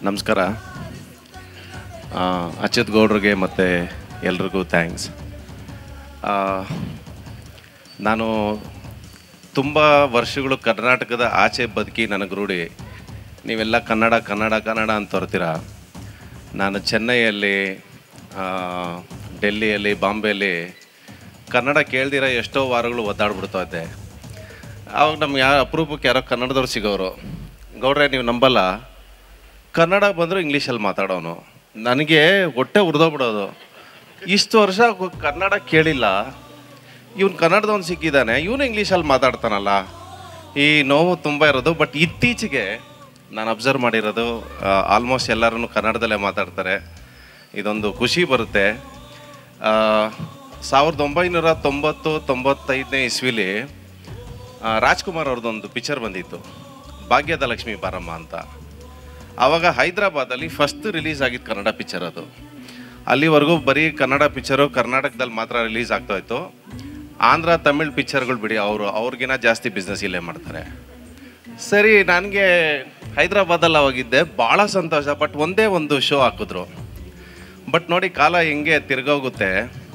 ನಮಸ್ಕಾರ ಆ, ಅಚ್ಯುತ್ ಗೌಡ್ರಿಗೆ ಮತ್ತು ಎಲ್ರಿಗೂ ಥ್ಯಾಂಕ್ಸ್ ನಾನು ತುಂಬ ವರ್ಷಗಳು ಕರ್ನಾಟಕದ ಆಚೆ ಬದುಕಿ ನನಗೆ ರೂಢಿ ನೀವೆಲ್ಲ ಕನ್ನಡ ಕನ್ನಡ ಕನ್ನಡ ಅಂತ ಹೊರ್ತೀರ ನಾನು ಚೆನ್ನೈಯಲ್ಲಿ ಆ, ಡೆಲ್ಲಿಯಲ್ಲಿ ಬಾಂಬೆಯಲ್ಲಿ ಕನ್ನಡ ಕೇಳ್ದಿರ ಎಷ್ಟೋ ವಾರಗಳು ಒದ್ದಾಡ್ಬಿಡ್ತಾ ಇದ್ದೆ ಅವಾಗ ನಮ್ಗೆ ಯಾರು ಅಪರೂಪಕ್ಕೆ ಯಾರೋ ಕನ್ನಡದವ್ರು ಸಿಗೋರು ಗೌಡ್ರೆ ನೀವು ನಂಬಲ್ಲ ಕನ್ನಡ ಬಂದರೂ ಇಂಗ್ಲೀಷಲ್ಲಿ ಮಾತಾಡೋನು ನನಗೆ ಹೊಟ್ಟೆ ಉರಿದೋಗ್ಬಿಡೋದು ಇಷ್ಟು ವರ್ಷ ಕ- ಕನ್ನಡ ಕೇಳಿಲ್ಲ ಇವನು ಕನ್ನಡದವನು ಸಿಕ್ಕಿದ್ದಾನೆ ಇವನು ಇಂಗ್ಲೀಷಲ್ಲಿ ಮಾತಾಡ್ತಾನಲ್ಲ ಈ ನೋವು ತುಂಬ ಇರೋದು ಬಟ್ ಇತ್ತೀಚೆಗೆ ನಾನು ಅಬ್ಸರ್ವ್ ಮಾಡಿರೋದು ಆಲ್ಮೋಸ್ಟ್ ಎಲ್ಲರೂ ಕನ್ನಡದಲ್ಲೇ ಮಾತಾಡ್ತಾರೆ ಇದೊಂದು ಖುಷಿ ಬರುತ್ತೆ ಆ, ಸಾವಿರದ ಒಂಬೈನೂರ ತೊಂಬತ್ತು ತೊಂಬತ್ತೈದನೇ ಇಸ್ವಿಲಿ ಆ, ರಾಜ್ಕುಮಾರ್ ಅವ್ರದ್ದೊಂದು ಪಿಕ್ಚರ್ ಬಂದಿತ್ತು ಭಾಗ್ಯದ ಲಕ್ಷ್ಮಿ ಬಾರಮ್ಮ ಅಂತ ಆವಾಗ ಹೈದ್ರಾಬಾದಲ್ಲಿ ಫಸ್ಟ್ ರಿಲೀಸ್ ಆಗಿದ್ದು ಕನ್ನಡ ಪಿಕ್ಚರ್ ಅದು ಅಲ್ಲಿವರೆಗೂ ಬರೀ ಕನ್ನಡ ಪಿಕ್ಚರು ಕರ್ನಾಟಕದಲ್ಲಿ ಮಾತ್ರ ರಿಲೀಸ್ ಆಗ್ತಾ ಇತ್ತು ಆಂಧ್ರ ತಮಿಳ್ ಪಿಕ್ಚರ್ಗಳು ಬಿಡಿ ಅವರು ಅವ್ರಿಗಿನ ಜಾಸ್ತಿ ಬಿಸ್ನೆಸ್ ಇಲ್ಲೇ ಮಾಡ್ತಾರೆ ಸರಿ ನನಗೆ ಹೈದ್ರಾಬಾದಲ್ಲಿ ಅವಾಗಿದ್ದೆ ಭಾಳ ಸಂತೋಷ ಬಟ್ ಒಂದೇ ಒಂದು ಶೋ ಹಾಕಿದ್ರು ಬಟ್ ನೋಡಿ ಕಾಲ ಹೆಂಗೆ ತಿರ್ಗೋಗುತ್ತೆ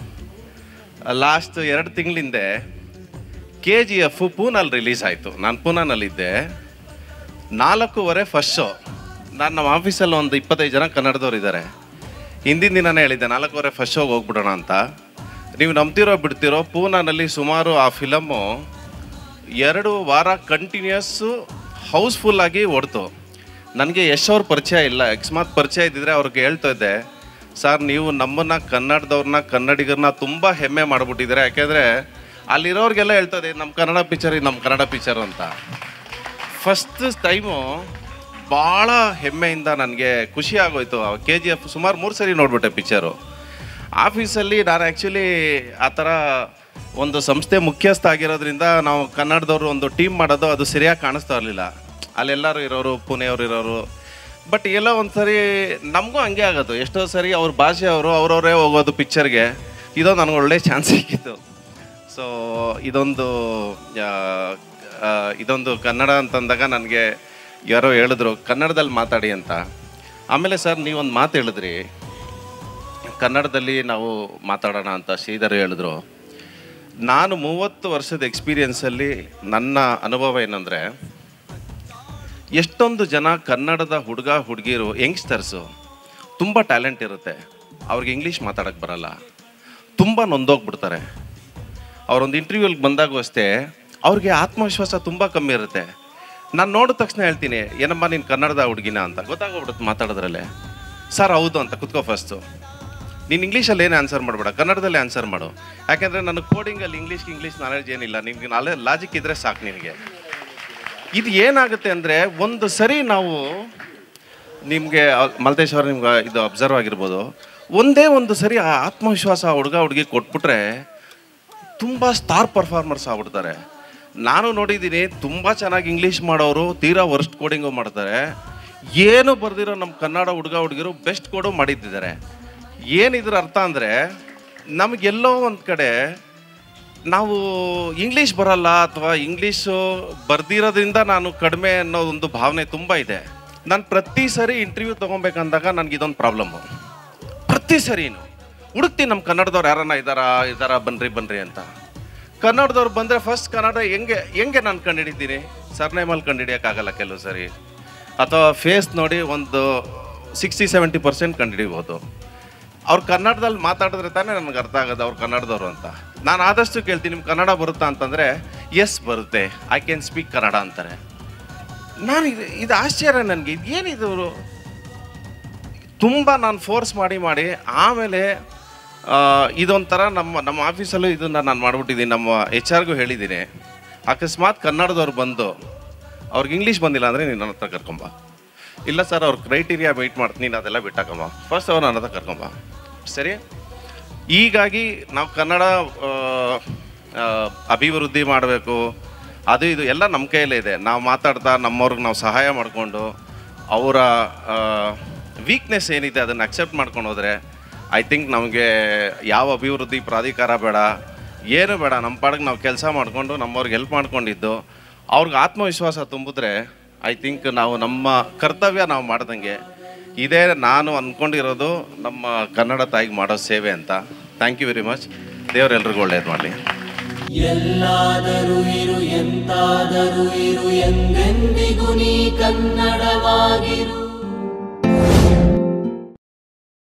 ಲಾಸ್ಟ್ ಎರಡು ತಿಂಗಳಿಂದೆ ಕೆ ಜಿ ಎಫ್ ಪೂನಲ್ಲಿ ರಿಲೀಸ್ ಆಯಿತು ನಾನು ಪೂನಾನಲ್ಲಿದ್ದೆ ನಾಲ್ಕೂವರೆ ಫಸ್ಟ್ ಶೋ ನಾನು ನಮ್ಮ ಆಫೀಸಲ್ಲಿ ಒಂದು ಇಪ್ಪತ್ತೈದು ಜನ ಕನ್ನಡದವ್ರು ಇದ್ದಾರೆ ಹಿಂದಿನ ದಿನನೇ ಹೇಳಿದ್ದೆ ನಾಲ್ಕೂವರೆ ಫಸ್ಟ್ ಶೋಗೆ ಹೋಗ್ಬಿಡೋಣ ಅಂತ ನೀವು ನಂಬ್ತಿರೋ ಬಿಡ್ತಿರೋ ಪೂನಾನಲ್ಲಿ ಸುಮಾರು ಆ ಫಿಲಮ್ಮು ಎರಡು ವಾರ ಕಂಟಿನ್ಯೂಸ್ಸು ಹೌಸ್ಫುಲ್ ಆಗಿ ಓಡ್ತು ನನಗೆ ಯಶ್ ಪರಿಚಯ ಇಲ್ಲ ಅಕಸ್ಮಾತ್ ಪರಿಚಯ ಇದ್ದಿದ್ರೆ ಅವ್ರಿಗೆ ಹೇಳ್ತಾ ಇದ್ದೆ ಸರ್ ನೀವು ನಮ್ಮನ್ನ ಕನ್ನಡದವ್ರನ್ನ ಕನ್ನಡಿಗರನ್ನ ತುಂಬ ಹೆಮ್ಮೆ ಮಾಡಿಬಿಟ್ಟಿದ್ದೀರಾ ಯಾಕೆಂದರೆ ಅಲ್ಲಿರೋರಿಗೆಲ್ಲ ಹೇಳ್ತದೆ ನಮ್ಮ ಕನ್ನಡ ಪಿಕ್ಚರ್ ಇದು ನಮ್ಮ ಕನ್ನಡ ಪಿಕ್ಚರು ಅಂತ ಫಸ್ಟ್ ಟೈಮು ಭಾಳ ಹೆಮ್ಮೆಯಿಂದ ನನಗೆ ಖುಷಿ ಆಗೋಯ್ತು ಕೆ ಜಿ ಎಫ್ ಸುಮಾರು ಮೂರು ಸರಿ ನೋಡ್ಬಿಟ್ಟೆ ಪಿಕ್ಚರು ಆಫೀಸಲ್ಲಿ ನಾನು ಆ್ಯಕ್ಚುಲಿ ಆ ಥರ ಒಂದು ಸಂಸ್ಥೆ ಮುಖ್ಯಸ್ಥ ಆಗಿರೋದ್ರಿಂದ ನಾವು ಕನ್ನಡದವರು ಒಂದು ಟೀಮ್ ಮಾಡೋದು ಅದು ಸರಿಯಾಗಿ ಕಾಣಿಸ್ತಾ ಇರಲಿಲ್ಲ ಅಲ್ಲೆಲ್ಲರೂ ಇರೋರು ಪುಣೆಯವ್ರು ಇರೋರು ಬಟ್ ಎಲ್ಲೋ ಒಂದು ಸರಿ ನಮಗೂ ಹಂಗೆ ಆಗೋದು ಎಷ್ಟೋ ಸರಿ ಅವ್ರ ಭಾಷೆಯವರು ಅವ್ರವರೇ ಹೋಗೋದು ಪಿಕ್ಚರ್ಗೆ ಇದೋ ನನಗೆ ಒಳ್ಳೆ ಚಾನ್ಸ್ ಸಿಕ್ಕಿತ್ತು ಸೊ ಇದೊಂದು ಆ, ಆ, ಇದೊಂದು ಕನ್ನಡ ಅಂತಂದಾಗ ನನಗೆ ಯಾರೋ ಹೇಳಿದ್ರು ಕನ್ನಡದಲ್ಲಿ ಮಾತಾಡಿ ಅಂತ ಆಮೇಲೆ ಸರ್ ನೀವೊಂದು ಮಾತು ಹೇಳಿದ್ರಿ ಕನ್ನಡದಲ್ಲಿ ನಾವು ಮಾತಾಡೋಣ ಅಂತ ಶ್ರೀಧರ್ ಹೇಳಿದ್ರು ನಾನು ಮೂವತ್ತು ವರ್ಷದ ಎಕ್ಸ್ಪೀರಿಯನ್ಸಲ್ಲಿ ನನ್ನ ಅನುಭವ ಏನಂದರೆ ಎಷ್ಟೊಂದು ಜನ ಕನ್ನಡದ ಹುಡುಗ ಹುಡುಗಿರು ಯಂಗ್ಸ್ಟರ್ಸು ತುಂಬ ಟ್ಯಾಲೆಂಟ್ ಇರುತ್ತೆ ಅವ್ರಿಗೆ ಇಂಗ್ಲೀಷ್ ಮಾತಾಡೋಕ್ಕೆ ಬರಲ್ಲ ತುಂಬ ನೊಂದೋಗ್ಬಿಡ್ತಾರೆ ಅವರೊಂದು ಇಂಟರ್ವ್ಯೂಲ್ಗೆ ಬಂದಾಗೂ ಅಷ್ಟೇ ಅವ್ರಿಗೆ ಆತ್ಮವಿಶ್ವಾಸ ತುಂಬ ಕಮ್ಮಿ ಇರುತ್ತೆ ನಾನು ನೋಡಿದ ತಕ್ಷಣ ಹೇಳ್ತೀನಿ ಏನಮ್ಮ ನೀನು ಕನ್ನಡದ ಹುಡುಗಿನ ಅಂತ ಗೊತ್ತಾಗೋಗ್ಬಿಡುತ್ತೆ ಮಾತಾಡೋದ್ರಲ್ಲೇ ಸರ್ ಹೌದು ಅಂತ ಕುತ್ಕೋ ಫಸ್ಟು ನೀನು ಇಂಗ್ಲೀಷಲ್ಲಿ ಏನು ಆನ್ಸರ್ ಮಾಡಬೇಡ ಕನ್ನಡದಲ್ಲಿ ಆನ್ಸರ್ ಮಾಡು ಯಾಕೆಂದರೆ ನನ್ನ ಕೋಡಿಂಗಲ್ಲಿ ಇಂಗ್ಲೀಷ್ ಇಂಗ್ಲೀಷ್ ನಾಲೆಡ್ಜ್ ಏನಿಲ್ಲ ನಿನಗೆ ನಾಳೆ ಲಾಜಿಕ್ ಇದ್ದರೆ ಸಾಕು ನಿನಗೆ ಇದು ಏನಾಗುತ್ತೆ ಅಂದರೆ ಒಂದು ಸರಿ ನಾವು ನಿಮಗೆ ಮಲ್ತೇಶ್ ಅವ್ರು ನಿಮ್ಗೆ ಇದು ಅಬ್ಸರ್ವ್ ಆಗಿರ್ಬೋದು ಒಂದೇ ಒಂದು ಸರಿ ಆ ಆತ್ಮವಿಶ್ವಾಸ ಆ ಹುಡುಗ ಹುಡುಗಿ ಕೊಟ್ಬಿಟ್ರೆ ತುಂಬ ಸ್ಟಾರ್ ಪರ್ಫಾರ್ಮರ್ಸ್ ಆಗ್ಬಿಡ್ತಾರೆ ನಾನು ನೋಡಿದ್ದೀನಿ ತುಂಬ ಚೆನ್ನಾಗಿ ಇಂಗ್ಲೀಷ್ ಮಾಡೋರು ತೀರಾ ವರ್ಸ್ಟ್ ಕೋಡಿಂಗು ಮಾಡ್ತಾರೆ ಏನು ಬರ್ದಿರೋ ನಮ್ಮ ಕನ್ನಡ ಹುಡುಗ ಹುಡುಗಿರು ಬೆಸ್ಟ್ ಕೋಡು ಮಾಡಿದ್ದಿದ್ದಾರೆ ಏನಿದ್ರ ಅರ್ಥ ಅಂದರೆ ನಮಗೆಲ್ಲೋ ಒಂದು ಕಡೆ ನಾವು ಇಂಗ್ಲೀಷ್ ಬರಲ್ಲ ಅಥವಾ ಇಂಗ್ಲೀಷು ಬರ್ದಿರೋದ್ರಿಂದ ನಾನು ಕಡಿಮೆ ಅನ್ನೋ ಒಂದು ಭಾವನೆ ತುಂಬ ಇದೆ ನಾನು ಪ್ರತಿ ಸರಿ ಇಂಟರ್ವ್ಯೂ ತೊಗೊಬೇಕಂದಾಗ ನನಗೆ ಇದೊಂದು ಪ್ರಾಬ್ಲಮ್ಮು ಪ್ರತಿ ಸರಿನು ಹುಡುಕ್ತೀನಿ ನಮ್ಮ ಕನ್ನಡದವ್ರು ಯಾರನ್ನ ಇದ್ದಾರಾ ಇದ್ದಾರಾ ಬನ್ರಿ ಬನ್ರಿ ಅಂತ ಕನ್ನಡದವ್ರು ಬಂದರೆ ಫಸ್ಟ್ ಕನ್ನಡ ಹೆಂಗೆ ಹೆಂಗೆ ನಾನು ಕಂಡುಹಿಡಿತೀನಿ ಸರ್ನೇಮಲ್ಲಿ ಕಂಡುಹಿಡಿಯೋಕ್ಕಾಗಲ್ಲ ಕೆಲವು ಸರಿ ಅಥವಾ ಫೇಸ್ ನೋಡಿ ಒಂದು ಸಿಕ್ಸ್ಟಿ ಸೆವೆಂಟಿ ಪರ್ಸೆಂಟ್ ಕಂಡುಹಿಡಿಬೋದು ಅವ್ರು ಕನ್ನಡದಲ್ಲಿ ಮಾತಾಡಿದ್ರೆ ತಾನೇ ನನಗೆ ಅರ್ಥ ಆಗೋದು ಅವ್ರು ಕನ್ನಡದವರು ಅಂತ ನಾನು ಆದಷ್ಟು ಕೇಳ್ತೀನಿ ನಿಮ್ಗೆ ಕನ್ನಡ ಬರುತ್ತಾ ಅಂತಂದರೆ ಎಸ್ ಬರುತ್ತೆ ಐ ಕ್ಯಾನ್ ಸ್ಪೀಕ್ ಕನ್ನಡ ಅಂತಾರೆ ನಾನು ಇದು ಇದು ಆಶ್ಚರ್ಯ ನನಗೆ ಇದು ಏನಿದು ತುಂಬ ನಾನು ಫೋರ್ಸ್ ಮಾಡಿ ಮಾಡಿ ಆಮೇಲೆ ಆ, ಇದೊಂಥರ ನಮ್ಮ ನಮ್ಮ ಆಫೀಸಲ್ಲೂ ಇದನ್ನು ನಾನು ಮಾಡ್ಬಿಟ್ಟಿದ್ದೀನಿ ನಮ್ಮ ಎಚ್ ಆರ್ಗೂ ಹೇಳಿದ್ದೀನಿ ಅಕಸ್ಮಾತ್ ಕನ್ನಡದವ್ರು ಬಂದು ಅವ್ರಿಗೆ ಇಂಗ್ಲೀಷ್ ಬಂದಿಲ್ಲ ಅಂದರೆ ನೀನು ನನ್ನ ಹತ್ರ ಕರ್ಕೊಂಬ ಇಲ್ಲ ಸರ್ ಅವ್ರ ಕ್ರೈಟೀರಿಯಾ ಮೀಟ್ ಮಾಡ್ತೀನಿ ನೀನು ಅದೆಲ್ಲ ಬಿಟ್ಟಾಕಮ್ಮ ಫಸ್ಟ್ ಅವ್ರು ನನ್ನ ಹತ್ರ ಕರ್ಕೊಂಬ ಸರಿ ಹೀಗಾಗಿ ನಾವು ಕನ್ನಡ ಆ, ಆ, ಅಭಿವೃದ್ಧಿ ಮಾಡಬೇಕು ಅದು ಇದು ಎಲ್ಲ ನಮ್ಮ ಕೈಯಲ್ಲೇ ಇದೆ ನಾವು ಮಾತಾಡ್ತಾ ನಮ್ಮವ್ರಿಗೆ ನಾವು ಸಹಾಯ ಮಾಡಿಕೊಂಡು ಅವರ ವೀಕ್ನೆಸ್ ಏನಿದೆ ಅದನ್ನು ಅಕ್ಸೆಪ್ಟ್ ಮಾಡ್ಕೊಂಡು ಹೋದರೆ ಐ ಥಿಂಕ್ ನಮಗೆ ಯಾವ ಅಭಿವೃದ್ಧಿ ಪ್ರಾಧಿಕಾರ ಬೇಡ ಏನು ಬೇಡ ನಮ್ಮ ಪಾಡಿಗೆ ನಾವು ಕೆಲಸ ಮಾಡಿಕೊಂಡು ನಮ್ಮವ್ರಿಗೆ ಹೆಲ್ಪ್ ಮಾಡ್ಕೊಂಡಿದ್ದು ಅವ್ರಿಗೆ ಆತ್ಮವಿಶ್ವಾಸ ತುಂಬಿದ್ರೆ ಐ ಥಿಂಕ್ ನಾವು ನಮ್ಮ ಕರ್ತವ್ಯ ನಾವು ಮಾಡ್ದಂಗೆ ಇದೇ ನಾನು ಅಂದ್ಕೊಂಡಿರೋದು ನಮ್ಮ ಕನ್ನಡ ತಾಯಿಗೆ ಮಾಡೋ ಸೇವೆ ಅಂತ ಥ್ಯಾಂಕ್ ಯು ವೆರಿ ಮಚ್ ದೇವರೆಲ್ರಿಗೂ ಒಳ್ಳೇದು ಮಾಡಲಿ ಎಲ್ಲಾದರೂ ಇರು ಎಂತಾದರೂ ಇರು ಎಂದೆಂದಿಗೂ ನೀ ಕನ್ನಡವಾಗಿರು